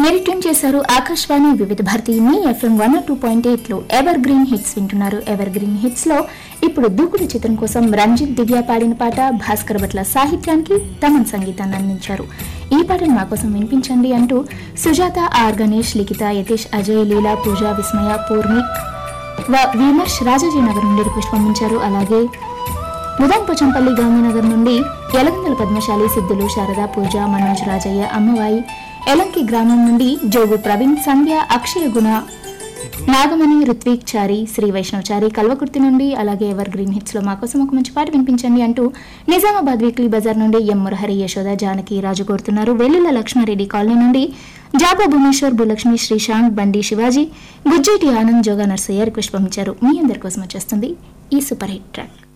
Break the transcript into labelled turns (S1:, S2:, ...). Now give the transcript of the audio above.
S1: మీరు ట్యూన్ చేశారు ఆకాశవాణి వివిధ భారతి మీ FM one two point eight లో ఎవర్ గ్రీన్ హిట్స్ వింటున్నారు ఎవర్ గ్రీన్ హిట్స్ లో ఇప్పుడు దూకుడు చిత్రం కోసం రంజిత్ దివ్య పాడిన పాట భాస్కర్ భట్ల సాహిత్యానికి తమన్ సంగీతాన్ని అందించారు ఈ పాటను మా కోసం వినిపించండి అంటూ సుజాత ఆర్ గణేష్ లిఖిత యతీష్ అజయ్ లీలా పూజ విస్మయ పూర్ణి వ- విమర్శ్ రాజాజీనగర్ నుండి రిక్వెస్ట్ పంపించారు అలాగే ముదాన్ పోచంపల్లి గాంధీనగర్ నుండి ఎలగందల పద్మశాలి సిద్ధులు శారద పూజ మనోజ్ రాజయ్య అమ్మవాయి ఎలంకి గ్రామం నుండి జోగు ప్రవీణ్ సంధ్య అక్షయ గుణ నాగమణి రుత్విక్ చారి శ్రీ వైష్ణవచారి కల్వకుర్తి నుండి అలాగే ఎవర్ గ్రీన్ హిట్స్ లో మా కోసం ఒక మంచి పాట వినిపించండి అంటూ నిజామాబాద్ వీక్లీ బజార్ నుండి ఎం మురహరి యశోద జానకి రాజు కోరుతున్నారు వెల్లుల లక్ష్మారెడ్డి కాలనీ నుండి జాబా భువనేశ్వర్ భూలక్ష్మి శ్రీశాంత్ బండి శివాజీ గుజ్జేటి ఆనంద్ జోగా నర్సయ్య రిక్వెస్ట్ పంపించారు మీ అందరి కోసం వచ్చేస్తుంది ఈ సూపర్ హిట్ ట్రాక్